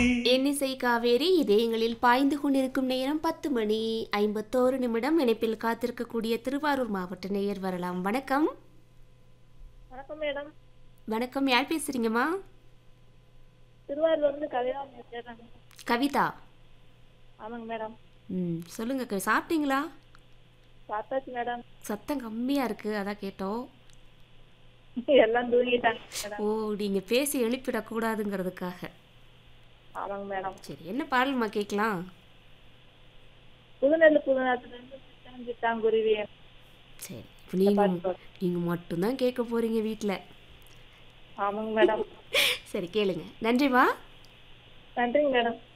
எண்ணிசை காவேரி இதயங்களில் பாய்ந்து கொண்டிருக்கும் நேரம் பத்து மணி ஐம்பத்தோரு நிமிடம் இணைப்பில் காத்திருக்கக்கூடிய திருவாரூர் மாவட்ட நேயர் வரலாம் வணக்கம் வணக்கம் மேடம் வணக்கம் யார் பேசுறீங்கம்மா திருவாரூர்ல இருந்து கவிதா பேசுறேன் கவிதா ஆமாங்க மேடம் ம் சொல்லுங்க க- சாப்பிட்டீங்களா பார்த்தாச்சு மேடம் சத்தம் கம்மியா இருக்கு அதான் கேட்டோம் எல்லாம் தூங்கிட்டாங்க மேடம் ஓ நீங்க பேசி எழுப்பிடக்கூடாதுங்கிறதுக்காக ஆமாங்க மேடம் சரி என்ன பாடல்மா கேட்கலாம் புதுநெல்லு புதுநாட்டுல இருந்து சித்தான் சித்தாங்குருவி சரி இப்போ நீங்க நீங்க மட்டும்தான் கேட்க போறீங்க வீட்டில் ஆமாங்க மேடம் சரி கேளுங்க நன்றிமா நன்றிங்க மேடம்